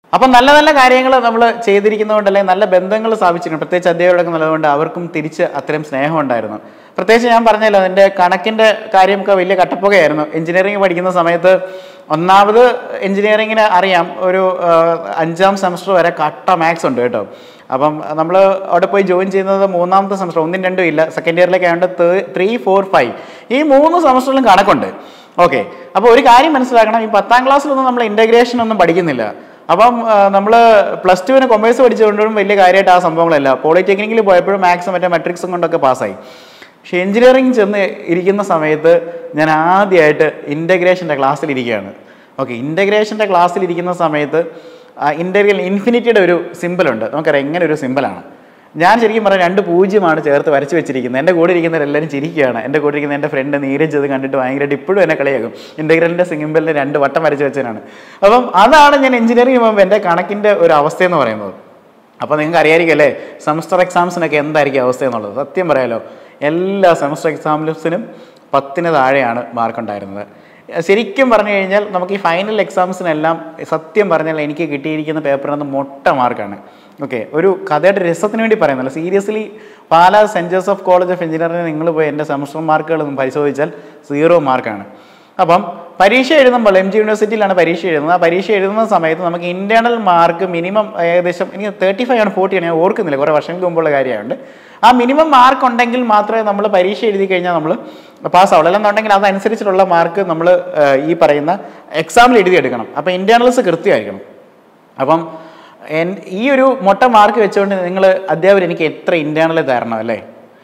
അപ്പം നല്ല നല്ല കാര്യങ്ങൾ നമ്മൾ ചെയ്തിരിക്കുന്നതുകൊണ്ട് അല്ലെങ്കിൽ നല്ല ബന്ധങ്ങൾ സ്ഥാപിച്ചിട്ടുണ്ട് പ്രത്യേകിച്ച് അധ്യാപകരൊക്കെ നല്ലതുകൊണ്ട് അവർക്കും തിരിച്ച് അത്രയും സ്നേഹം ഉണ്ടായിരുന്നു പ്രത്യേകിച്ച് ഞാൻ പറഞ്ഞല്ലോ എൻ്റെ കണക്കിൻ്റെ കാര്യമൊക്കെ വലിയ കട്ടപ്പുകയായിരുന്നു എഞ്ചിനീയറിംഗ് പഠിക്കുന്ന സമയത്ത് ഒന്നാമത് എഞ്ചിനീയറിങ്ങിന് അറിയാം ഒരു ആ, അഞ്ചാം സെമസ്റ്റർ വരെ കട്ട മാത്സ് ഉണ്ട് കേട്ടോ അപ്പം നമ്മൾ അവിടെ പോയി ജോയിൻ ചെയ്യുന്നത് മൂന്നാമത്തെ സെമസ്റ്റർ ഒന്നും രണ്ടും ഇല്ല സെക്കൻഡ് ഇയറിലേക്ക് ആയതുകൊണ്ട് ത്രീ ഫോർ ഫൈവ് ഈ മൂന്ന് സെമസ്റ്ററിലും കണക്കുണ്ട് ഓക്കെ അപ്പോൾ ഒരു കാര്യം മനസ്സിലാക്കണം ഈ പത്താം ക്ലാസ്സിലൊന്നും നമ്മൾ ഇൻ്റഗ്രേഷൻ ഒന്നും പഠിക്കുന്നില്ല അപ്പം നമ്മൾ പ്ലസ് ടുവിന് കൊമേഴ്സ് പഠിച്ചുകൊണ്ടും വലിയ കാര്യമായിട്ട് ആ സംഭവങ്ങളല്ല പോളിടെക്നിക്കിൽ പോയപ്പോഴും മാത്സും മറ്റേ മെട്രിക്സും കൊണ്ടൊക്കെ പാസ്സായി പക്ഷെ എഞ്ചിനീയറിംഗ് ചെന്ന് ഇരിക്കുന്ന സമയത്ത് ഞാൻ ആദ്യമായിട്ട് ഇൻ്റഗ്രേഷൻ്റെ ക്ലാസ്സിൽ ഇരിക്കുകയാണ് ഓക്കെ ഇൻ്റഗ്രേഷൻ്റെ ക്ലാസ്സിൽ ഇരിക്കുന്ന സമയത്ത് ഇൻ്റഗ്രൽ ഇൻഫിനിറ്റിയുടെ ഒരു സിമ്പിളുണ്ട് നമുക്കറിയാം എങ്ങനെ ഒരു സിമ്പിളാണ് ഞാൻ ശരിക്കും പറഞ്ഞാൽ രണ്ട് പൂജ്യമാണ് ചേർത്ത് വരച്ച് വെച്ചിരിക്കുന്നത് എൻ്റെ കൂടെ ഇരിക്കുന്നവരെല്ലാവരും ചിരിക്കുകയാണ് എൻ്റെ കൂടെ ഇരിക്കുന്ന എൻ്റെ ഫ്രണ്ട് നീരജ് അത് കണ്ടിട്ട് ഭയങ്കരമായിട്ട് ഇപ്പോഴും എന്നെ കളിയാക്കും ഇൻ്റഗ്രലിൻ്റെ സിമ്പിളിന് രണ്ട് വട്ടം വരച്ച് വെച്ചതിനാണ് അപ്പം അതാണ് ഞാൻ എഞ്ചിനീയറിംഗ് പോകുമ്പോൾ എൻ്റെ കണക്കിൻ്റെ ഒരു അവസ്ഥ എന്ന് പറയുന്നത് അപ്പോൾ നിങ്ങൾക്ക് അറിയായിരിക്കും അല്ലേ സെമസ്റ്റർ എക്സാംസിനൊക്കെ എന്തായിരിക്കും അവസ്ഥ എന്നുള്ളത് സത്യം പറയാലോ എല്ലാ സെമസ്റ്റർ എക്സാംസിനും പത്തിന് താഴെയാണ് മാർക്ക് ഉണ്ടായിരുന്നത് ശരിക്കും പറഞ്ഞു കഴിഞ്ഞാൽ നമുക്ക് ഈ ഫൈനൽ എക്സാംസിനെല്ലാം സത്യം പറഞ്ഞാൽ എനിക്ക് കിട്ടിയിരിക്കുന്ന പേപ്പറിനകത്ത് മൊട്ട മാർക്കാണ് ഓക്കെ ഒരു കഥയുടെ രസത്തിന് വേണ്ടി പറയുന്നില്ല seriously Pala saint Joseph college of engineering നിങ്ങൾ പോയി എൻ്റെ സെമസ്റ്റർ മാർക്കുകളൊന്നും പരിശോധിച്ചാൽ സീറോ മാർക്കാണ് അപ്പം പരീക്ഷ എഴുതുമ്പോൾ എം ജി യൂണിവേഴ്സിറ്റിയിലാണ് പരീക്ഷ എഴുതുന്നത് ആ പരീക്ഷ എഴുതുന്ന സമയത്ത് നമുക്ക് ഇൻറ്റേർണൽ മാർക്ക് മിനിമം ഏകദേശം എനിക്ക് തേർട്ടി ഫൈവ് ആണ് ഫോർട്ടി ആണ് ഞാൻ ഓർക്കുന്നില്ല കുറേ വർഷങ്ങൾക്ക് മുമ്പുള്ള കാര്യമുണ്ട് ആ മിനിമം മാർക്ക് ഉണ്ടെങ്കിൽ മാത്രമേ നമ്മൾ പരീക്ഷ എഴുതി കഴിഞ്ഞാൽ നമ്മൾ പാസ്സാവുള്ളൂ അല്ലെന്നുണ്ടെങ്കിൽ അതനുസരിച്ചിട്ടുള്ള മാർക്ക് നമ്മൾ ഈ പറയുന്ന എക്സാമിൽ എഴുതിയെടുക്കണം അപ്പോൾ ഇൻറ്റേർണൽസ് കൃത്യമായിരിക്കണം അപ്പം എൻ ഈ ഒരു മൊട്ട മാർക്ക് വെച്ചുകൊണ്ട് നിങ്ങൾ അധ്യാപകർ എനിക്ക് എത്ര ഇൻറ്റേർണൽ തരണം അല്ലേ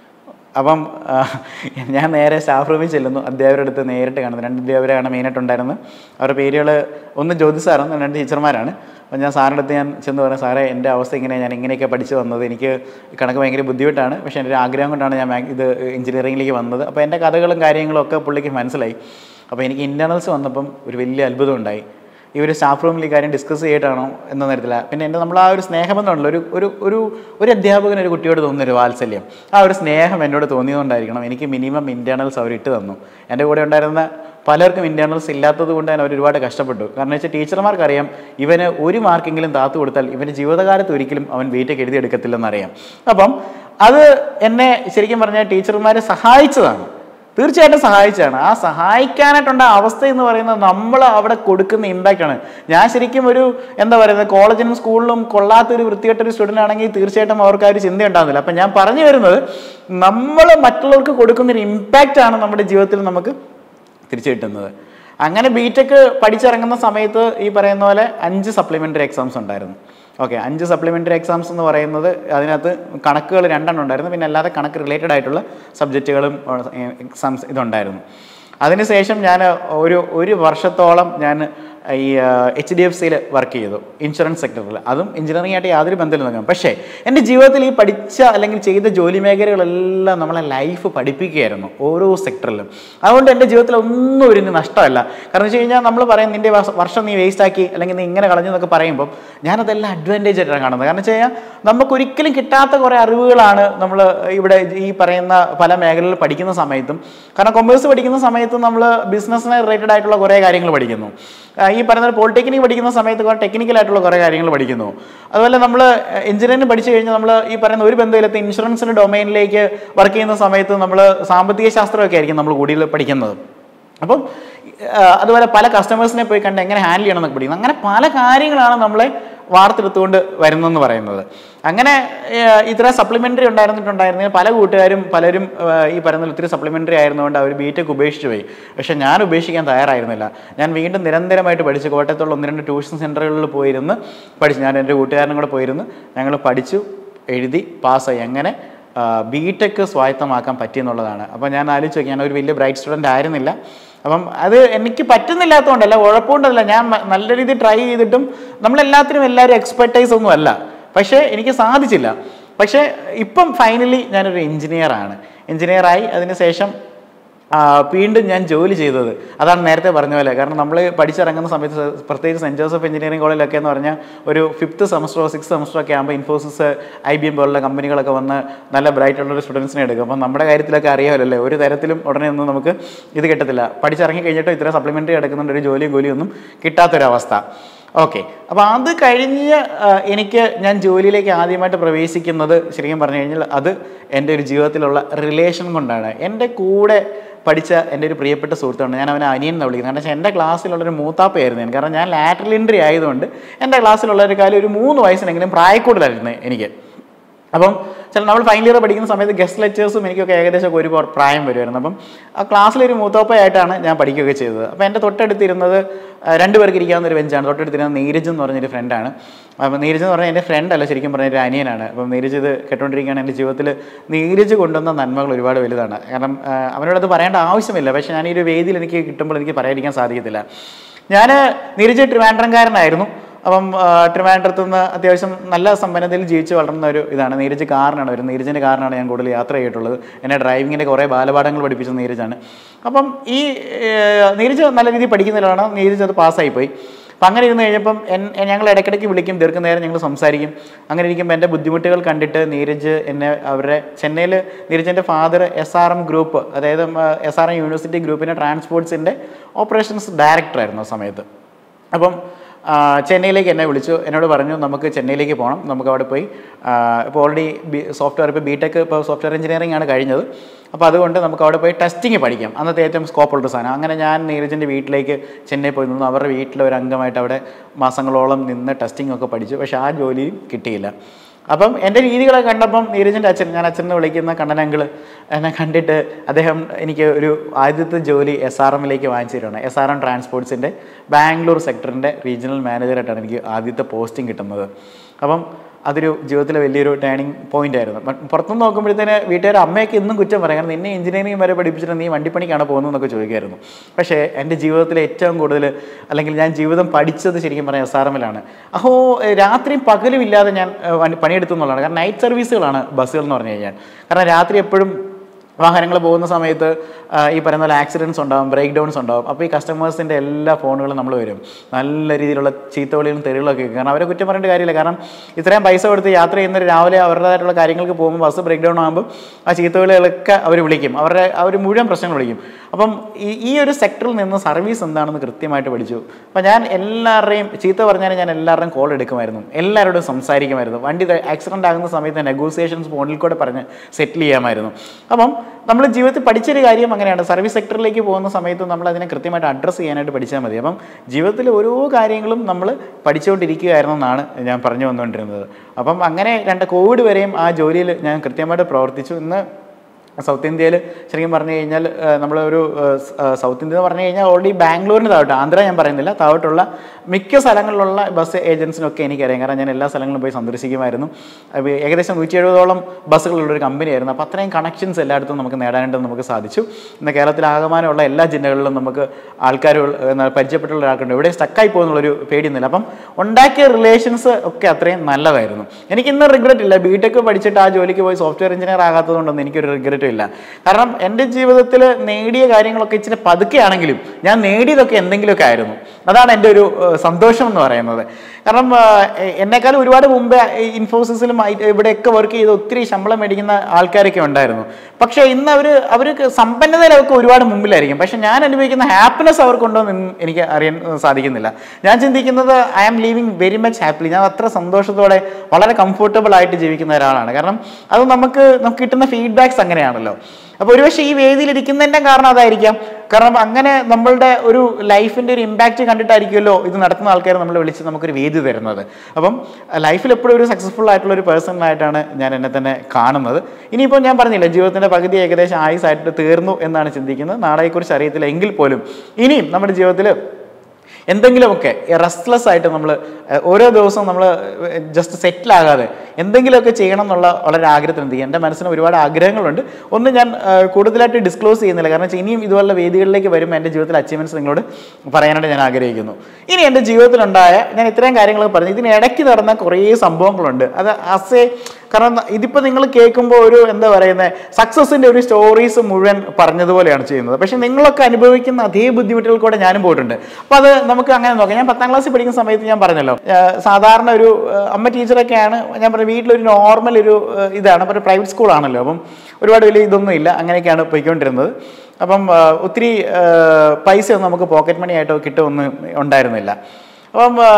അപ്പം ആ, ഞാൻ നേരെ സ്റ്റാഫ് റൂമിൽ ചെല്ലുന്നു അധ്യാപകരുടെ അടുത്ത് നേരിട്ട് കാണുന്നു രണ്ട് അധ്യാപകരാണ് മെയിനായിട്ടുണ്ടായിരുന്നത് അവരുടെ പേരുകൾ ഒന്ന് ജ്യോതി സാറും രണ്ട് ടീച്ചർമാരാണ് അപ്പം ഞാൻ സാറിൻ്റെ അടുത്ത് ഞാൻ ചെന്ന് പറഞ്ഞു സാറേ എൻ്റെ അവസ്ഥ ഇങ്ങനെ ഞാൻ ഇങ്ങനെയൊക്കെ പഠിച്ചു വന്നത് എനിക്ക് കണക്ക് ഭയങ്കര ബുദ്ധിമുട്ടാണ് പക്ഷേ എൻ്റെ ഒരു ആഗ്രഹം കൊണ്ടാണ് ഞാൻ മാ- ഇത് എഞ്ചിനീയറിംഗിലേക്ക് വന്നത് അപ്പോൾ എൻ്റെ കഥകളും കാര്യങ്ങളും ഒക്കെ പുള്ളിക്ക് മനസ്സിലായി അപ്പോൾ എനിക്ക് ഇൻറ്റേർണൽസ് വന്നപ്പം ഒരു വലിയ അത്ഭുതം ഉണ്ടായി ഈ ഒരു സ്റ്റാഫ് റൂമിൽ ഈ കാര്യം ഡിസ്കസ് ചെയ്തിട്ടാണോ എന്ന തരത്തില പിന്നെ എൻ്റെ നമ്മൾ ആ ഒരു സ്നേഹബന്ധമുണ്ടല്ലോ ഒരു ഒരു ഒരു ഒരു അധ്യാപകന് ഒരു കുട്ടിയോട് തോന്നുന്ന ഒരു വാത്സല്യം ആ ഒരു സ്നേഹം എന്നോട് തോന്നിയതുകൊണ്ടായിരിക്കണം എനിക്ക് മിനിമം ഇൻറ്റേർണൽസ് അവർ ഇട്ട് തന്നു എൻ്റെ കൂടെ ഉണ്ടായിരുന്ന പലർക്കും ഇൻറ്റേർണൽസ് ഇല്ലാത്തത് കൊണ്ട് തന്നെ അവർ ഒരുപാട് കഷ്ടപ്പെട്ടു കാരണം വെച്ചാൽ ടീച്ചർമാർക്കറിയാം ഇവന് ഒരു മാർക്കെങ്കിലും താത്തു കൊടുത്താൽ ഇവൻ്റെ ജീവിതകാലത്ത് ഒരിക്കലും അവൻ ബിടെക് എഴുതിയെടുക്കത്തില്ലെന്നറിയാം അപ്പം അത് എന്നെ ശരിക്കും പറഞ്ഞാൽ ടീച്ചർമാരെ സഹായിച്ചതാണ് തീർച്ചയായിട്ടും സഹായിച്ചാണ് ആ സഹായിക്കാനായിട്ടുണ്ട അവസ്ഥ എന്ന് പറയുന്നത് നമ്മൾ അവിടെ കൊടുക്കുന്ന ഇമ്പാക്റ്റ് ആണ് ഞാൻ ശരിക്കും ഒരു എന്താ പറയുന്നത് കോളേജിനും സ്കൂളിലും കൊള്ളാത്ത ഒരു വൃത്തികെട്ട ഒരു സ്റ്റുഡൻ്റ് ആണെങ്കിൽ തീർച്ചയായിട്ടും അവർക്ക് ആ ഒരു ചിന്ത ഉണ്ടാകുന്നില്ല അപ്പം ഞാൻ പറഞ്ഞു വരുന്നത് നമ്മൾ മറ്റുള്ളവർക്ക് കൊടുക്കുന്ന ഒരു ഇമ്പാക്റ്റ് ആണ് നമ്മുടെ ജീവിതത്തിൽ നമുക്ക് തിരിച്ചു കിട്ടുന്നത് അങ്ങനെ ബിടെക് പഠിച്ചിറങ്ങുന്ന സമയത്ത് ഈ പറയുന്ന പോലെ അഞ്ച് സപ്ലിമെൻ്ററി എക്സാംസ് ഉണ്ടായിരുന്നു ഓക്കെ അഞ്ച് സപ്ലിമെൻ്ററി എക്സാംസ് എന്ന് പറയുന്നത് അതിനകത്ത് കണക്കുകൾ രണ്ടെണ്ണം ഉണ്ടായിരുന്നു പിന്നെ അല്ലാതെ കണക്ക് റിലേറ്റഡ് ആയിട്ടുള്ള സബ്ജക്റ്റുകളും എക്സാംസ് ഇതുണ്ടായിരുന്നു അതിനുശേഷം ഞാൻ ഒരു ഒരു വർഷത്തോളം ഞാൻ ഈ എച്ച് ഡി എഫ് സിയിൽ വർക്ക് ചെയ്തു ഇൻഷുറൻസ് സെക്ടറിൽ അതും എഞ്ചിനീയറിംഗ് ആയിട്ട് യാതൊരു ബന്ധമില്ല നോക്കാം പക്ഷേ എൻ്റെ ജീവിതത്തിൽ ഈ പഠിച്ച അല്ലെങ്കിൽ ചെയ്ത ജോലി മേഖലകളെല്ലാം നമ്മളെ ലൈഫ് പഠിപ്പിക്കുകയായിരുന്നു ഓരോ സെക്ടറിലും അതുകൊണ്ട് എൻ്റെ ജീവിതത്തിൽ ഒന്നും ഒരു നഷ്ടമല്ല കാരണം വെച്ച് കഴിഞ്ഞാൽ നമ്മൾ പറയും നിൻ്റെ വർഷ- വർഷം നീ വേസ്റ്റ് ആക്കി അല്ലെങ്കിൽ നീ ഇങ്ങനെ കളഞ്ഞു എന്നൊക്കെ പറയുമ്പോൾ ഞാനതെല്ലാം അഡ്വാൻറ്റേജ് ആയിട്ടാണ് കാണുന്നത് കാരണം വെച്ച് കഴിഞ്ഞാൽ നമുക്കൊരിക്കലും കിട്ടാത്ത കുറേ അറിവുകളാണ് നമ്മൾ ഇവിടെ ഈ പറയുന്ന പല മേഖലകളിൽ പഠിക്കുന്ന സമയത്തും കാരണം കൊമേഴ്സ് പഠിക്കുന്ന സമയത്ത് നമ്മൾ ബിസിനസ്സിനെ റിലേറ്റഡ് ആയിട്ടുള്ള കുറേ കാര്യങ്ങൾ പഠിക്കുന്നു ആ, ഈ പറയുന്ന പോളിടെക്നിക് പഠിക്കുന്ന സമയത്ത് കുറേ ടെക്നിക്കൽ ആയിട്ടുള്ള കുറേ കാര്യങ്ങൾ പഠിക്കുന്നു അതുപോലെ നമ്മൾ എഞ്ചിനീയറിംഗ് പഠിച്ചു കഴിഞ്ഞാൽ നമ്മൾ ഈ പറയുന്ന ഒരു ബന്ധമില്ലാത്ത ഇൻഷുറൻസിൻ്റെ ഡൊമൈനിലേക്ക് വർക്ക് ചെയ്യുന്ന സമയത്ത് നമ്മൾ സാമ്പത്തിക ശാസ്ത്രമൊക്കെ ആയിരിക്കും നമ്മൾ കൂടുതൽ പഠിക്കുന്നത് അപ്പം ആ, അതുപോലെ പല കസ്റ്റമേഴ്സിനെ പോയി കണ്ട് എങ്ങനെ ഹാൻഡിൽ ചെയ്യണം എന്നൊക്കെ പഠിക്കുന്നത് അങ്ങനെ പല കാര്യങ്ങളാണ് നമ്മളെ വാർത്തെടുത്തുകൊണ്ട് വരുന്നതെന്ന് പറയുന്നത് അങ്ങനെ ആ, ഇത്ര സപ്ലിമെൻ്ററി ഉണ്ടായിരുന്നിട്ടുണ്ടായിരുന്നെങ്കിൽ പല കൂട്ടുകാരും പലരും ആ, ഈ പറയുന്ന ഒത്തിരി സപ്ലിമെൻ്ററി ആയിരുന്നുകൊണ്ട് അവർ ബിടെക് ഉപേക്ഷിച്ച് പോയി പക്ഷേ ഞാൻ ഉപേക്ഷിക്കാൻ തയ്യാറായിരുന്നില്ല ഞാൻ വീണ്ടും നിരന്തരമായിട്ട് പഠിച്ച് കോട്ടയത്തുള്ള ഒന്ന് രണ്ട് ട്യൂഷൻ സെൻറ്ററുകളിൽ പോയിരുന്ന് പഠിച്ചു ഞാൻ എൻ്റെ കൂട്ടുകാരനും കൂടെ പോയിരുന്ന് ഞങ്ങൾ പഠിച്ചു എഴുതി പാസ്സായി അങ്ങനെ ബി ടെക് സ്വായത്തമാക്കാൻ പറ്റിയെന്നുള്ളതാണ് അപ്പോൾ ഞാൻ ആലോചിച്ച് നോക്കി ഞാൻ ഒരു വലിയ ബ്രൈറ്റ് സ്റ്റുഡൻ്റ് ആയിരുന്നില്ല അപ്പം അത് എനിക്ക് പറ്റുന്നില്ലാത്തതുകൊണ്ടല്ല ഉഴപ്പുകൊണ്ടല്ല ഞാൻ ന- നല്ല രീതിയിൽ ട്രൈ ചെയ്തിട്ടും നമ്മളെല്ലാത്തിനും എല്ലാവരും എക്സ്പെർട്ടൈസ് ഒന്നും അല്ല പക്ഷേ എനിക്ക് സാധിച്ചില്ല പക്ഷേ ഇപ്പം ഫൈനലി ഞാനൊരു എഞ്ചിനീയറാണ് എഞ്ചിനീയറായി അതിന് ശേഷം ആ, വീണ്ടും ഞാൻ ജോലി ചെയ്തത് അതാണ് നേരത്തെ പറഞ്ഞ പോലെ കാരണം നമ്മൾ പഠിച്ചിറങ്ങുന്ന സമയത്ത് സ- പ്രത്യേകിച്ച് സെൻറ്റ് ജോസഫ് എഞ്ചിനീയറിംഗ് കോളേജിലൊക്കെ എന്ന് പറഞ്ഞാൽ ഒരു ഫിഫ്ത്ത് സെമസ്റ്ററോ സിക്സ് സെമസ്റ്ററോ ഒക്കെ ആകുമ്പോൾ ഇൻഫോസിസ് ഐ ബി എം പോലുള്ള കമ്പനികളൊക്കെ വന്ന് നല്ല ബ്രൈറ്റ് ഉള്ള ഒരു സ്റ്റുഡൻസിനെ എടുക്കും അപ്പം നമ്മുടെ കാര്യത്തിലൊക്കെ അറിയാമല്ലോ ഒരു തരത്തിലും ഉടനെ ഒന്നും നമുക്ക് ഇത് കിട്ടത്തില്ല പഠിച്ചിറങ്ങി കഴിഞ്ഞിട്ട് ഇത്ര സപ്ലിമെൻ്ററി എടുക്കുന്നുണ്ട് ഒരു ജോലിയും കൂലിയും ഒന്നും കിട്ടാത്തൊരവസ്ഥ ഓക്കെ അപ്പോൾ അത് കഴിഞ്ഞ് ആ, എനിക്ക് ഞാൻ ജോലിയിലേക്ക് ആദ്യമായിട്ട് പ്രവേശിക്കുന്നത് ശരിക്കും പറഞ്ഞു കഴിഞ്ഞാൽ അത് എൻ്റെ ഒരു ജീവിതത്തിലുള്ള റിലേഷൻ കൊണ്ടാണ് എൻ്റെ കൂടെ പഠിച്ച എൻ്റെ ഒരു പ്രിയപ്പെട്ട സുഹൃത്താണ് ഞാൻ അവനെ അനിയൻ എന്ന് വിളിക്കുന്നത് കാരണം വെച്ചാൽ എൻ്റെ ക്ലാസ്സിലുള്ളൊരു മൂത്താപ്പയായിരുന്നു ഞാൻ കാരണം ഞാൻ ലാറ്ററൽ എൻട്രി ആയതുകൊണ്ട് എൻ്റെ ക്ലാസ്സിലുള്ള ഒരു കാലം ഒരു മൂന്ന് വയസ്സിനെങ്കിലും പ്രായക്കൂടുതലായിരുന്നു എനിക്ക് അപ്പം ചില നമ്മൾ ഫൈനൽ ഇയർ പഠിക്കുന്ന സമയത്ത് ഗസ്റ്റ് ലെക്ചേഴ്സും എനിക്കൊക്കെ ഏകദേശം ഒക്കെ ഒരു പോ- പ്രായം വരുമായിരുന്നു അപ്പം ആ ക്ലാസ്സിലൊരു മൂത്തോപ്പയായിട്ടാണ് ഞാൻ പഠിക്കുകയൊക്കെ ചെയ്തത് അപ്പോൾ എൻ്റെ തൊട്ടടുത്തിരുന്നത് ആ, രണ്ട് പേർക്ക് ഇരിക്കാവുന്ന ഒരു ബെഞ്ചാണ് തൊട്ടടുത്തിരുന്നത് നീരജ് എന്ന് പറഞ്ഞൊരു ഫ്രണ്ടാണ് അപ്പം നീരജ് എന്ന് പറഞ്ഞാൽ എൻ്റെ ഫ്രണ്ട് അല്ല ശരിക്കും പറഞ്ഞ ഒരു അനിയനാണ് അപ്പം നീരജ് ഇത് കേട്ടോണ്ടിരിക്കുകയാണ് എൻ്റെ ജീവിതത്തിൽ നീരജ് കൊണ്ടുവന്ന നന്മകൾ ഒരുപാട് വലുതാണ് കാരണം ആ, അവനോടത് പറയേണ്ട ആവശ്യമില്ല പക്ഷേ ഞാൻ ഈ ഒരു വേദിയിൽ എനിക്ക് കിട്ടുമ്പോൾ എനിക്ക് പറയാതിരിക്കാൻ സാധിക്കത്തില്ല ഞാൻ നീരജ് ട്രിവാൻഡ്രംകാരനായിരുന്നു അപ്പം ആ, ട്രിവാൻഡ്രത്ത് നിന്ന് അത്യാവശ്യം നല്ല സമ്പന്നതയിൽ ജീവിച്ച് വളർന്ന ഒരു ഇതാണ് നീരജ് കാറിനാണ് വരുന്നത് നീരജിൻ്റെ കാറിനാണ് ഞാൻ കൂടുതൽ യാത്ര ചെയ്തിട്ടുള്ളത് എന്നെ ഡ്രൈവിങ്ങിൻ്റെ കുറേ ബാലപാഠങ്ങൾ പഠിപ്പിച്ച നീരജാണ് അപ്പം ഈ ഏർ, നീരജ് നല്ല രീതിയിൽ പഠിക്കുന്നതിലാണ് നീരജ് അത് പാസ്സായിപ്പോയി അപ്പം അങ്ങനെ ഇരുന്ന് കഴിഞ്ഞപ്പം എൻ എ- ഞങ്ങൾ ഇടയ്ക്കിടയ്ക്ക് വിളിക്കും ദീർഘനേരം ഞങ്ങൾ സംസാരിക്കും അങ്ങനെ ഇരിക്കുമ്പോൾ എൻ്റെ ബുദ്ധിമുട്ടുകൾ കണ്ടിട്ട് നീരജ് എന്നെ അവരുടെ ചെന്നൈയിൽ നീരജിൻ്റെ father S R M group അതായത് എസ് ആർ എം യൂണിവേഴ്സിറ്റി ഗ്രൂപ്പിൻ്റെ ട്രാൻസ്പോർട്സിൻ്റെ ഓപ്പറേഷൻസ് ഡയറക്ടറായിരുന്നു ആ സമയത്ത് അപ്പം ആ, ചെന്നൈയിലേക്ക് എന്നെ വിളിച്ചു എന്നോട് പറഞ്ഞു നമുക്ക് ചെന്നൈയിലേക്ക് പോകണം നമുക്ക് അവിടെ പോയി ഇപ്പോൾ ഓൾറെഡി ബി സോഫ്റ്റ്വെയർ ഇപ്പോൾ ബി ടെക് ഇപ്പോൾ സോഫ്റ്റ്വെയർ എഞ്ചിനീയറിംഗ് ആണ് കഴിഞ്ഞത് അപ്പോൾ അതുകൊണ്ട് നമുക്ക് അവിടെ പോയി ടെസ്റ്റിംഗ് പഠിക്കാം അന്നത്തെ ഏറ്റവും സ്കോപ്പുള്ള സാധനം അങ്ങനെ ഞാൻ നീരജിൻ്റെ വീട്ടിലേക്ക് ചെന്നൈ പോയി നിന്നു അവരുടെ വീട്ടിലെ ഒരു അംഗമായിട്ട് അവിടെ മാസങ്ങളോളം നിന്ന് ടെസ്റ്റിംഗ് ഒക്കെ പഠിച്ചു പക്ഷേ ആ ജോലിയും കിട്ടിയില്ല അപ്പം എൻ്റെ രീതികളൊക്കെ കണ്ടപ്പം നീരജിൻ്റെ അച്ഛൻ ഞാൻ അച്ഛനെ വിളിക്കുന്ന കണ്ണൻ അങ്കിള് എന്നെ കണ്ടിട്ട് അദ്ദേഹം എനിക്ക് ഒരു ആദ്യത്തെ ജോലി എസ് ആർ എമ്മിലേക്ക് വാങ്ങിച്ചു തരുവാണ് എസ് ആർ എം ട്രാൻസ്പോർട്സിൻ്റെ ബാംഗ്ലൂർ സെക്ടറിൻ്റെ റീജിയണൽ മാനേജറായിട്ടാണ് എനിക്ക് ആദ്യത്തെ പോസ്റ്റിംഗ് കിട്ടുന്നത് അപ്പം അതൊരു ജീവിതത്തിലെ വലിയൊരു ടേണിംഗ് പോയിന്റ് ആയിരുന്നു ബട്ട് പുറത്തുനിന്ന് നോക്കുമ്പോഴത്തേന് വീട്ടുകാർ അമ്മയൊക്കെ ഇന്നും കുറ്റം പറയും കാരണം നിന്നെ എഞ്ചിനീയറിംഗ് വരെ പഠിപ്പിച്ചിട്ട് നീ വണ്ടിപ്പണിക്കാണ് പോകുന്നതെന്നൊക്കെ ചോദിക്കുമായിരുന്നു പക്ഷേ എൻ്റെ ജീവിതത്തിലെ ഏറ്റവും കൂടുതൽ അല്ലെങ്കിൽ ഞാൻ ജീവിതം പഠിച്ചത് ശരിക്കും പറഞ്ഞാൽ എസ് ആർ എമ്മിലാണ് അഹോ രാത്രിയും പകലും ഇല്ലാതെ ഞാൻ ഏഹ്, വണ്ടി- പണിയെടുത്തു എന്നുള്ളതാണ് കാരണം നൈറ്റ് സർവീസുകളാണ് ബസ്സുകൾ എന്ന് പറഞ്ഞു കഴിഞ്ഞാൽ കാരണം രാത്രി എപ്പോഴും വാഹനങ്ങൾ പോകുന്ന സമയത്ത് ആ, ഈ പറയുന്ന പോലെ ആക്സിഡൻസ് ഉണ്ടാവും ബ്രേക്ക് ഡൗൺസ് ഉണ്ടാവും അപ്പോൾ ഈ കസ്റ്റമേഴ്സിൻ്റെ എല്ലാ ഫോണുകളും നമ്മൾ വരും നല്ല രീതിയിലുള്ള ചീത്തവിളികളും തെറികളൊക്കെ കേൾക്കും കാരണം അവരെ കുറ്റം പറയേണ്ട കാര്യമില്ല കാരണം ഇത്രയും പൈസ കൊടുത്ത് യാത്ര ചെയ്യുന്നവർ രാവിലെ അവരുടേതായിട്ടുള്ള കാര്യങ്ങൾക്ക് പോകുമ്പോൾ ബസ് ബ്രേക്ക് ഡൗൺ ആകുമ്പോൾ ആ ചീത്തവിളികളൊക്കെ അവർ വിളിക്കും അവരുടെ അവർ മുഴുവൻ പ്രശ്നങ്ങൾ വിളിക്കും അപ്പം ഈ ഈ ഒരു സെക്ടറിൽ നിന്ന് സർവീസ് എന്താണെന്ന് കൃത്യമായിട്ട് പഠിച്ചു അപ്പം ഞാൻ എല്ലാവരുടെയും ചീത്ത പറഞ്ഞാൽ ഞാൻ എല്ലാവരുടെയും കോൾ എടുക്കുമായിരുന്നു എല്ലാവരോടും സംസാരിക്കുമായിരുന്നു വണ്ടി ആക്സിഡൻ്റ് ആകുന്ന സമയത്ത് നെഗോസിയേഷൻസ് ഫോണിൽ കൂടെ പറഞ്ഞ് സെറ്റിൽ ചെയ്യാമായിരുന്നു അപ്പം നമ്മൾ ജീവിതത്തിൽ പഠിച്ചൊരു കാര്യം അങ്ങനെയാണ് സർവീസ് സെക്ടറിലേക്ക് പോകുന്ന സമയത്ത് നമ്മൾ അതിനെ കൃത്യമായിട്ട് അഡ്രസ്സ് ചെയ്യാനായിട്ട് പഠിച്ചാൽ മതി അപ്പം ജീവിതത്തിൽ ഓരോ കാര്യങ്ങളും നമ്മൾ പഠിച്ചുകൊണ്ടിരിക്കുകയായിരുന്നു എന്നാണ് ഞാൻ പറഞ്ഞു വന്നുകൊണ്ടിരുന്നത് അപ്പം അങ്ങനെ രണ്ട് കോവിഡ് വരെയും ആ ജോലിയിൽ ഞാൻ കൃത്യമായിട്ട് പ്രവർത്തിച്ചു ഇന്ന് സൗത്ത് ഇന്ത്യയിൽ ശരിക്കും പറഞ്ഞു കഴിഞ്ഞാൽ നമ്മൾ ഒരു സൗത്ത് ഇന്ത്യ എന്ന് പറഞ്ഞു കഴിഞ്ഞാൽ ഓൾറെഡി ബാംഗ്ലൂരിന് താഴോട്ട് ആന്ധ്ര ഞാൻ പറയുന്നില്ല താഴോട്ടുള്ള മിക്ക സ്ഥലങ്ങളിലുള്ള ബസ് ഏജൻസിനൊക്കെ എനിക്കറിയാം കാരണം ഞാൻ എല്ലാ സ്ഥലങ്ങളിലും പോയി സന്ദർശിക്കുമായിരുന്നു അപ്പോൾ ഏകദേശം നൂറ്റി എഴുപതോളം ബസ്സുകളുള്ള ഒരു കമ്പനിയായിരുന്നു അപ്പോൾ അത്രയും കണക്ഷൻസ് എല്ലായിടത്തും നമുക്ക് നേടാനായിട്ട് നമുക്ക് സാധിച്ചു ഇന്ന് കേരളത്തിൽ ആകമാനമുള്ള എല്ലാ ജില്ലകളിലും നമുക്ക് ആൾക്കാർ പരിചയപ്പെട്ടുള്ള ഒരാൾക്കുണ്ട് ഇവിടെ സ്റ്റക്കായി പോകുന്നുള്ളൊരു പേടിയൊന്നുമില്ല അപ്പം ഉണ്ടാക്കിയ റിലേഷൻസ് ഒക്കെ അത്രയും നല്ലതായിരുന്നു എനിക്ക് ഇന്ന് റിഗ്രറ്റ് ഇല്ല ബി ടെക് പഠിച്ചിട്ട് ആ ജോലിക്ക് പോയി സോഫ്റ്റ്വെയർ എഞ്ചിനീയർ ആകാത്തതുകൊണ്ടൊന്നും എനിക്കൊരു റിഗ്രറ്റും ഇല്ല കാരണം എൻ്റെ ജീവിതത്തിൽ നേടിയ കാര്യങ്ങളൊക്കെ ഇച്ചിരി പതുക്കെയാണെങ്കിലും ഞാൻ നേടിയതൊക്കെ എന്തെങ്കിലുമൊക്കെ ആയിരുന്നു അതാണ് എൻ്റെ ഒരു ഏഹ്, സന്തോഷം എന്ന് പറയുന്നത് കാരണം ഏഹ്, എന്നെക്കാളും ഒരുപാട് മുമ്പേ ഈ ഇൻഫോസിസിലും ഐ- ഇവിടെയൊക്കെ വർക്ക് ചെയ്ത് ഒത്തിരി ശമ്പളം മേടിക്കുന്ന ആൾക്കാരൊക്കെ ഉണ്ടായിരുന്നു പക്ഷേ ഇന്ന് അവർ അവർക്ക് സമ്പന്നതയിലൊക്കെ ഒരുപാട് മുമ്പിലായിരിക്കും പക്ഷെ ഞാൻ അനുഭവിക്കുന്ന ഹാപ്പിനെസ് അവർക്കുണ്ടോ എന്ന് എനിക്ക് അറിയാൻ ഏഹ്, സാധിക്കുന്നില്ല ഞാൻ ചിന്തിക്കുന്നത് I am living very much happily ഞാൻ അത്ര സന്തോഷത്തോടെ വളരെ കംഫർട്ടബിൾ ആയിട്ട് ജീവിക്കുന്ന ഒരാളാണ് കാരണം അത് നമുക്ക് നമുക്ക് കിട്ടുന്ന ഫീഡ്ബാക്സ് അങ്ങനെയാണല്ലോ അപ്പോൾ ഒരുപക്ഷെ ഈ വേദിയിൽ ഇരിക്കുന്നതിൻ്റെ കാരണം അതായിരിക്കാം കാരണം അങ്ങനെ നമ്മളുടെ ഒരു ലൈഫിൻ്റെ ഒരു ഇമ്പാക്റ്റ് കണ്ടിട്ടായിരിക്കുമല്ലോ ഇത് നടത്തുന്ന ആൾക്കാർ നമ്മളെ വിളിച്ച് നമുക്കൊരു വേദി തരുന്നത് അപ്പം ലൈഫിൽ എപ്പോഴും ഒരു സക്സസ്ഫുൾ ആയിട്ടുള്ള ഒരു പേഴ്സണായിട്ടാണ് ഞാൻ എന്നെ തന്നെ കാണുന്നത് ഇനിയിപ്പോൾ ഞാൻ പറഞ്ഞില്ല ജീവിതത്തിൻ്റെ പകുതി ഏകദേശം ആയുസായിട്ട് തീർന്നു എന്നാണ് ചിന്തിക്കുന്നത് നാളെക്കുറിച്ച് അറിയത്തില്ല എങ്കിൽ പോലും ഇനിയും നമ്മുടെ ജീവിതത്തിൽ എന്തെങ്കിലുമൊക്കെ റെസ്റ്റ്ലെസ് ആയിട്ട് നമ്മൾ ഓരോ ദിവസവും നമ്മൾ ജസ്റ്റ് സെറ്റിൽ ആകാതെ എന്തെങ്കിലുമൊക്കെ ചെയ്യണം എന്നുള്ള വളരെ ആഗ്രഹത്തിനുണ്ട് എൻ്റെ മനസ്സിന് ഒരുപാട് ആഗ്രഹങ്ങളുണ്ട് ഒന്ന് ഞാൻ ഏഹ്, കൂടുതലായിട്ട് ഡിസ്ക്ലോസ് ചെയ്യുന്നില്ല കാരണം വെച്ചാൽ ഇനിയും ഇതുപോലുള്ള വേദികളിലേക്ക് വരുമ്പോൾ എൻ്റെ ജീവിതത്തിൽ അച്ചീവ്മെൻറ്റ്സ് നിങ്ങളോട് പറയാനായിട്ട് ഞാൻ ആഗ്രഹിക്കുന്നു ഇനി എൻ്റെ ജീവിതത്തിലുണ്ടായ ഞാൻ ഇത്രയും കാര്യങ്ങളൊക്കെ പറഞ്ഞു ഇതിനിടയ്ക്ക് നടന്ന കുറേ സംഭവങ്ങളുണ്ട് അത് അസേ കാരണം ഇതിപ്പോൾ നിങ്ങൾ കേൾക്കുമ്പോൾ ഒരു എന്താ പറയുന്നത് സക്സസിൻ്റെ ഒരു സ്റ്റോറീസ് മുഴുവൻ പറഞ്ഞതുപോലെയാണ് ചെയ്യുന്നത് പക്ഷേ നിങ്ങളൊക്കെ അനുഭവിക്കുന്ന അതേ ബുദ്ധിമുട്ടുകൾ കൂടെ ഞാനും പോയിട്ടുണ്ട് അപ്പോൾ അത് നമുക്ക് അങ്ങനെ നോക്കാം ഞാൻ പത്താം ക്ലാസ്സിൽ പഠിക്കുന്ന സമയത്ത് ഞാൻ പറഞ്ഞല്ലോ ഏഹ് സാധാരണ ഒരു ഏഹ് അമ്മ ടീച്ചറൊക്കെയാണ് ഞാൻ പറഞ്ഞ വീട്ടിലൊരു നോർമൽ ഒരു ഏഹ് ഇതാണ് അപ്പോൾ ഒരു പ്രൈവറ്റ് സ്കൂളാണല്ലോ അപ്പം ഒരുപാട് വലിയ ഇതൊന്നും ഇല്ല അങ്ങനെയൊക്കെയാണ് പോയിക്കൊണ്ടിരുന്നത് അപ്പം ഏഹ് ഒത്തിരി ഏഹ് പൈസയൊന്നും നമുക്ക് പോക്കറ്റ് മണി ആയിട്ടോ കിട്ടുമൊന്നും ഉണ്ടായിരുന്നില്ല അപ്പം ആ,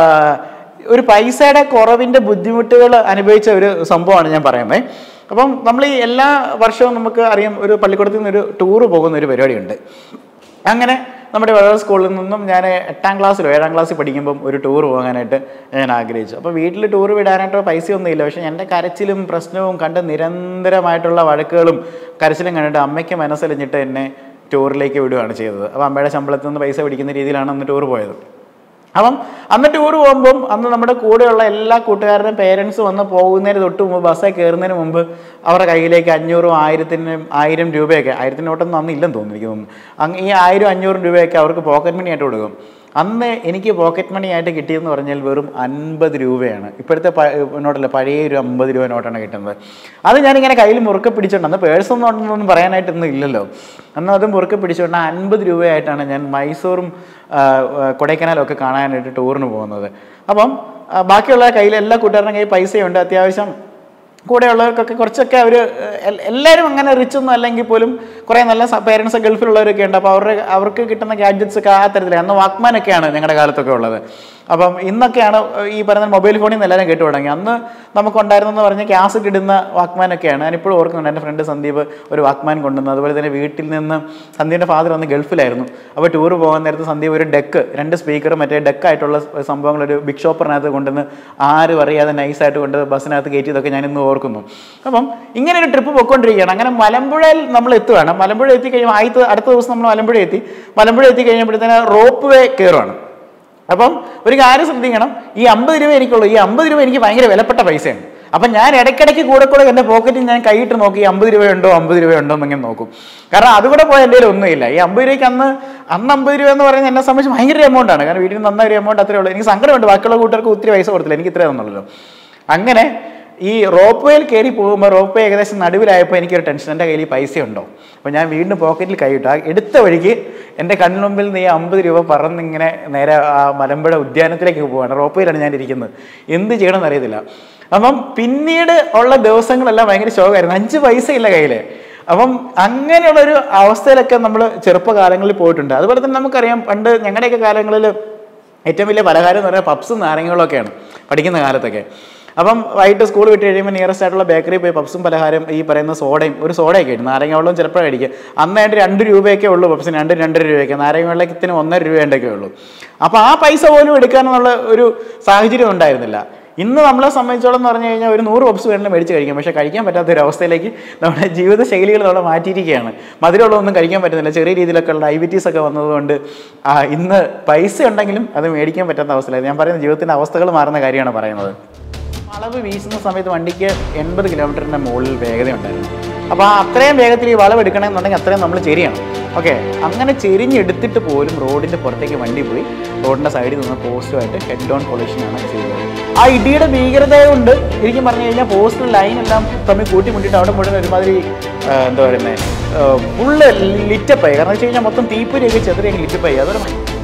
ഒരു പൈസയുടെ കുറവിൻ്റെ ബുദ്ധിമുട്ടുകൾ അനുഭവിച്ച ഒരു സംഭവമാണ് ഞാൻ പറയുന്നത് അപ്പം നമ്മൾ ഈ എല്ലാ വർഷവും നമുക്ക് അറിയാം ഒരു പള്ളിക്കൂടത്തിൽ നിന്ന് ഒരു ടൂറ് പോകുന്ന ഒരു പരിപാടിയുണ്ട് അങ്ങനെ നമ്മുടെ വളരെ സ്കൂളിൽ നിന്നും ഞാൻ എട്ടാം ക്ലാസ്സിലോ ഏഴാം ക്ലാസ്സിൽ പഠിക്കുമ്പം ഒരു ടൂർ പോകാനായിട്ട് ഞാൻ ആഗ്രഹിച്ചു അപ്പോൾ വീട്ടിൽ ടൂർ വിടാനായിട്ട് പൈസയൊന്നും ഇല്ല പക്ഷേ എൻ്റെ കരച്ചിലും പ്രശ്നവും കണ്ട് നിരന്തരമായിട്ടുള്ള വഴക്കുകളും കരച്ചിലും കണ്ടിട്ട് അമ്മയ്ക്ക് മനസ്സലിഞ്ഞിട്ട് എന്നെ ടൂറിലേക്ക് വിടുകയാണ് ചെയ്തത് അപ്പോൾ അമ്മയുടെ ശമ്പളത്തിൽ നിന്ന് പൈസ പിടിക്കുന്ന രീതിയിലാണ് അന്ന് ടൂർ പോയത് അപ്പം അന്ന് ടൂർ പോകുമ്പം അന്ന് നമ്മുടെ കൂടെയുള്ള എല്ലാ കൂട്ടുകാരുടെയും പേരൻസ് വന്ന് പോകുന്നതിന് തൊട്ട് മുമ്പ് ബസ്സിൽ കയറുന്നതിന് മുമ്പ് അവരുടെ കയ്യിലേക്ക് അഞ്ഞൂറും ആയിരത്തിനും ആയിരം രൂപയൊക്കെ ആയിരത്തിന് നോട്ടൊന്നും അന്ന് ഇല്ലെന്ന് തോന്നുന്നു എനിക്ക് തോന്നുന്നു അങ്ങ് ഈ ആയിരം അഞ്ഞൂറും രൂപയൊക്കെ അവർക്ക് പോക്കറ്റ് മണി ആയിട്ട് കൊടുക്കും അന്ന് എനിക്ക് പോക്കറ്റ് മണി ആയിട്ട് കിട്ടിയെന്ന് പറഞ്ഞാൽ വെറും അൻപത് രൂപയാണ് ഇപ്പോഴത്തെ പ- നോട്ടല്ല പഴയ ഒരു അമ്പത് രൂപ നോട്ടാണ് കിട്ടുന്നത് അത് ഞാനിങ്ങനെ കയ്യിൽ മുറുക്കെ പിടിച്ചോണ്ട് അന്ന് പേഴ്സൊന്നും ഉണ്ടെന്നൊന്നും പറയാനായിട്ടൊന്നും ഇല്ലല്ലോ അന്ന് അത് മുറുക്കെ പിടിച്ചുകൊണ്ട് അൻപത് രൂപയായിട്ടാണ് ഞാൻ മൈസൂറും ആ, ആ, കൊടൈക്കനാലും ഒക്കെ കാണാനായിട്ട് ടൂറിന് പോകുന്നത് അപ്പം ആ, ബാക്കിയുള്ള കയ്യിൽ എല്ലാ കൂട്ടുകാരുടെയും കയ്യിൽ പൈസയുണ്ട് അത്യാവശ്യം കൂടെയുള്ളവർക്കൊക്കെ കുറച്ചൊക്കെ അവർ എല്ലാവരും അങ്ങനെ റിച്ച് ഒന്നും അല്ലെങ്കിൽ പോലും കുറേ നല്ല പേരൻസ് ഗൾഫിലുള്ളവരൊക്കെ ഉണ്ട് അപ്പോൾ അവരുടെ അവർക്ക് കിട്ടുന്ന ഗാഡ്ജറ്റ്സ് ഒക്കെ ആ തരത്തിലാണ് അന്ന് വാക്മാനൊക്കെയാണ് ഞങ്ങളുടെ കാലത്തൊക്കെ ഉള്ളത് അപ്പം ഇന്നൊക്കെയാണ് ഈ പറയുന്ന മൊബൈൽ ഫോണിൽ നിന്ന് എല്ലാവരും കേട്ടു തുടങ്ങി അന്ന് നമുക്കുണ്ടായിരുന്നെന്ന് പറഞ്ഞ ക്യാസറ്റ് ഇടുന്ന വാക്മാനൊക്കെയാണ് ഞാനിപ്പോഴും ഓർക്കുന്നുണ്ട് എൻ്റെ ഫ്രണ്ട് സന്ദീപ് ഒരു വാക്മാൻ കൊണ്ടുവന്നു അതുപോലെ തന്നെ വീട്ടിൽ നിന്ന് സന്ദീപിൻ്റെ ഫാദർ അന്ന് ഗൾഫിലായിരുന്നു അപ്പോൾ ടൂർ പോകാൻ നേരത്ത് സന്ദീപ് ഒരു ഡെക്ക് രണ്ട് സ്പീക്കർ മറ്റേ ഡെക്കായിട്ടുള്ള സംഭവങ്ങൾ ഒരു ബിഗ് ഷോപ്പറിനകത്ത് കൊണ്ടുവന്ന് ആരും അറിയാതെ നൈസായിട്ട് കൊണ്ട് ബസ്സിനകത്ത് കയറ്റിയതൊക്കെ ഞാൻ ഇന്ന് ഓർക്കുന്നു അപ്പം ഇങ്ങനെ ഒരു ട്രിപ്പ് പോയിക്കൊണ്ടിരിക്കുകയാണ് അങ്ങനെ മലമ്പുഴയിൽ നമ്മൾ എത്തുകയാണ് മലമ്പുഴ എത്തിക്കഴിയുമ്പോൾ ആദ്യത്തെ അടുത്ത ദിവസം നമ്മൾ മലമ്പുഴ എത്തി മലമ്പുഴ എത്തി കഴിഞ്ഞപ്പോഴത്തേന് റോപ്പ് വേ കയറുവാണ് അപ്പം ഒരു കാര്യം ശ്രദ്ധിക്കണം ഈ അമ്പത് രൂപ എനിക്കുള്ളൂ ഈ അമ്പത് രൂപ എനിക്ക് ഭയങ്കര വിലപ്പെട്ട പൈസയാണ് അപ്പം ഞാൻ ഇടയ്ക്കിടയ്ക്ക് കൂടെ കൂടെ എൻ്റെ പോക്കറ്റിൽ ഞാൻ കൈയിട്ട് നോക്കി ഈ അമ്പത് രൂപയുണ്ടോ അമ്പത് രൂപയുണ്ടോ എന്നിങ്ങനെ നോക്കും കാരണം അതുകൂടെ പോയ എൻ്റെ കയ്യിൽ ഒന്നുമില്ല ഈ അമ്പത് രൂപയ്ക്ക് അന്ന് അന്ന് അമ്പത് രൂപ എന്ന് പറയുന്നത് എന്നെ സംബന്ധിച്ച് ഭയങ്കര എമൗണ്ട് ആണ് കാരണം വീട്ടിൽ നിന്ന് നന്നായി ഒരു എമൗണ്ട് അത്രേ ഉള്ളൂ എനിക്ക് സങ്കടമുണ്ട് ബാക്കിയുള്ള കൂട്ടുകാർക്ക് ഒത്തിരി പൈസ കൊടുത്തില്ല എനിക്ക് ഇത്രേ തന്നുള്ളൂ അങ്ങനെ ഈ റോപ്പ് വേയിൽ കയറി പോകുമ്പോൾ റോപ്പ് വേ ഏകദേശം നടുവിലായപ്പോൾ എനിക്കൊരു ടെൻഷൻ എൻ്റെ കയ്യിൽ ഈ പൈസ ഉണ്ടോ അപ്പോൾ ഞാൻ വീണ്ടും പോക്കറ്റിൽ കൈയിട്ടു ആ എടുത്ത വഴിക്ക് എൻ്റെ കൺമുമ്പിൽ നിന്ന് ഈ അമ്പത് രൂപ പറന്നിങ്ങനെ നേരെ ആ മലമ്പുഴ ഉദ്യാനത്തിലേക്ക് പോവാണ് റോപ്പ് വേയിലാണ് ഞാൻ ഇരിക്കുന്നത് എന്ത് ചെയ്യണമെന്ന് അറിയത്തില്ല അപ്പം പിന്നീട് ഉള്ള ദിവസങ്ങളെല്ലാം ഭയങ്കര ശോകമായിരുന്നു അഞ്ച് പൈസ ഇല്ല കയ്യിൽ അപ്പം അങ്ങനെയുള്ളൊരു അവസ്ഥയിലൊക്കെ നമ്മൾ ചെറുപ്പകാലങ്ങളിൽ പോയിട്ടുണ്ട് അതുപോലെ തന്നെ നമുക്കറിയാം പണ്ട് ഞങ്ങളുടെയൊക്കെ കാലങ്ങളിൽ ഏറ്റവും വലിയ പലഹാരം എന്ന് പറഞ്ഞാൽ പപ്സും നാരങ്ങകളൊക്കെയാണ് പഠിക്കുന്ന കാലത്തൊക്കെ അപ്പം വൈകിട്ട് സ്കൂൾ വിട്ട് കഴിയുമ്പോൾ നിയറസ്റ്റ് ആയിട്ടുള്ള ബേക്കറി പോയി പപ്സും പലഹാരം ഈ പറയുന്ന സോഡയും ഒരു സോഡയൊക്കെ ആയിട്ട് നാരങ്ങ വെള്ളവും ചിലപ്പോൾ കഴിക്കുക അന്നായിട്ട് രണ്ട് രൂപയൊക്കെ ഉള്ളൂ പപ്സിന് രണ്ട് രണ്ടര രൂപയൊക്കെ നാരങ്ങ വെള്ളത്തിന് ഒന്നര രൂപയുണ്ടൊക്കെ ഉള്ളൂ അപ്പോൾ ആ പൈസ പോലും എടുക്കാനുള്ള ഒരു സാഹചര്യം ഉണ്ടായിരുന്നില്ല ഇന്ന് നമ്മളെ സംബന്ധിച്ചോളം എന്ന് പറഞ്ഞു കഴിഞ്ഞാൽ ഒരു നൂറ് പപ്സ് വേണമെങ്കിലും മേടിച്ച് കഴിക്കാം പക്ഷേ കഴിക്കാൻ പറ്റാത്ത ഒരു അവസ്ഥയിലേക്ക് നമ്മുടെ ജീവിത ശൈലികൾ നമ്മൾ മാറ്റിയിരിക്കുകയാണ് മധുരമുള്ളതൊന്നും കഴിക്കാൻ പറ്റുന്നില്ല ചെറിയ രീതിയിലൊക്കെ ഉള്ള ഡയബറ്റീസ് ഒക്കെ വന്നതുകൊണ്ട് ആ, ഇന്ന് പൈസ ഉണ്ടെങ്കിലും അത് മേടിക്കാൻ പറ്റാത്ത അവസ്ഥയിലായിരുന്നു ഞാൻ പറയുന്നത് ജീവിതത്തിൻ്റെ അവസ്ഥകൾ മാറുന്ന കാര്യമാണ് പറയുന്നത് വളവ് വീശുന്ന സമയത്ത് വണ്ടിക്ക് എൺപത് കിലോമീറ്ററിൻ്റെ മുകളിൽ വേഗത ഉണ്ടായിരുന്നു അപ്പോൾ ആ അത്രയും വേഗത്തിൽ ഈ വളവ് എടുക്കണമെന്നുണ്ടെങ്കിൽ അത്രയും നമ്മൾ ചെരിയണം ഓക്കെ അങ്ങനെ ചെരിഞ്ഞെടുത്തിട്ട് പോലും റോഡിൻ്റെ പുറത്തേക്ക് വണ്ടി പോയി റോഡിൻ്റെ സൈഡിൽ നിന്ന് പോസ്റ്റുമായിട്ട് ഹെഡ് ഓൺ പൊളിഷനാണ് ചെയ്തത് ആ ഇടിയുടെ ഭീകരത കൊണ്ട് ശരിക്കും പറഞ്ഞു കഴിഞ്ഞാൽ പോസ്റ്റ് ലൈൻ എല്ലാം തമ്മിൽ കൂട്ടി മുട്ടിയിട്ട് അവിടെ മുഴുവൻ ഒരുമാതിരി ആ, എന്താ പറയുന്നത് ഫുള്ള് ലിറ്റപ്പായി കാരണം വെച്ച് കഴിഞ്ഞാൽ മൊത്തം തീപ്പൊരിയൊക്കെ ചെറിയ ലിറ്റപ്പായി അതൊരു